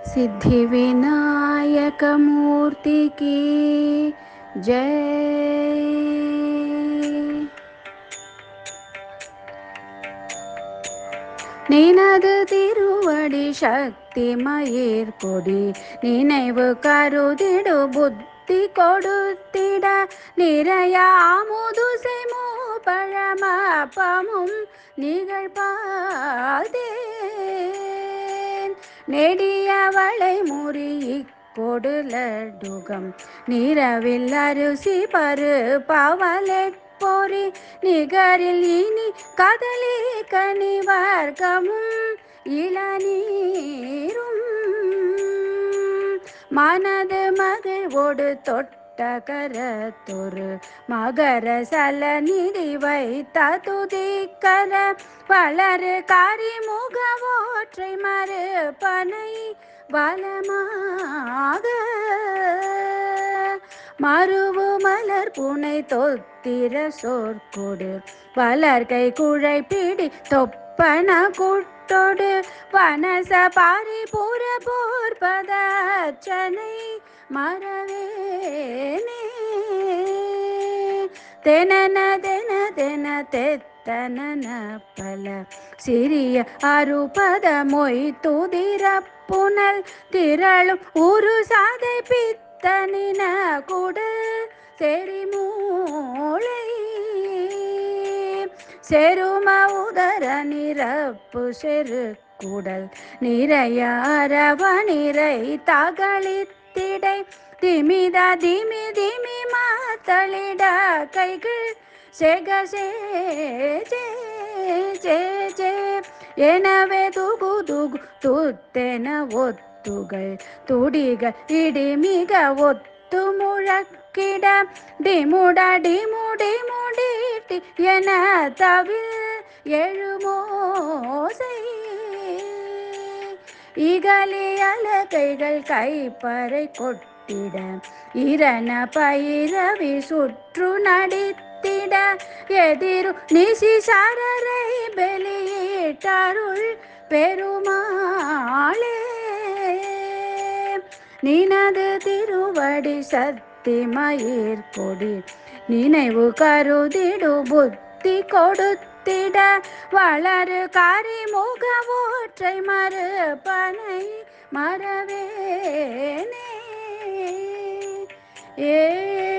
సిద్ధి వినాయకమూర్తికి జై நினது திருவடி சக்தி மயிர் கொடி நினைவு கருதிடு புத்தி கொடுத்திட நிறைய அமுது செமு பழமப்பமும் நிகழ்பாதேன் நெடியவளை முறி கொடுலடுகம் நிறவில் அரிசி பரு பவலெட் பொறி நிகரில் இனி கதலி கனி வர்க்கமும் இளநீரும் மனது மகிழ்வோடு தொட்ட கரத்தொரு மகர சலநிதி வைத்த துதிக்கர வளரு கரிமுக ஓற்றை மறுபனை பலமாக மறுவு மலர் புனை தொத்திர சொற்கொடு வளர்கை குழை பிடி தொப்பன குட்டொடு வனச பாரிபுர போர்பதச்சனை மறவேனே தெனன தென தென தெத்தனன பல சிறிய அறுபத மொய் துதிர புனல் திரளும் உரு சாதை பித்தனின குடல் செறி மூளை செரும உதர நிரப்பு செரு குடல் நிறைய அரவ நிறை தகளித்திடை திமித திமி திமி மாத்தளிட கைகள் செக சே ஜே ஜே ஜே எனவே துகு துகு துத்தென ஒத்துகள் துடிகள் இடிமிக ஒத்து முழக்கிட டிமுட டிமுடி முடிட்டி என தவில் எழுமோசை இகலி அலகைகள் கைப்பறை கொட்டிட இரண பைரவி சுற்று நடித்திட எதிரு நிசி சரரை வெளியிட்டருள் பெருமாளே நினது திருவடி சக்தி மயிர் கொடி நினைவு கருதிடு புத்தி கொடுத்திட வளரு கரிமுக ஓற்றை மறுபனை மறவேனே ஏ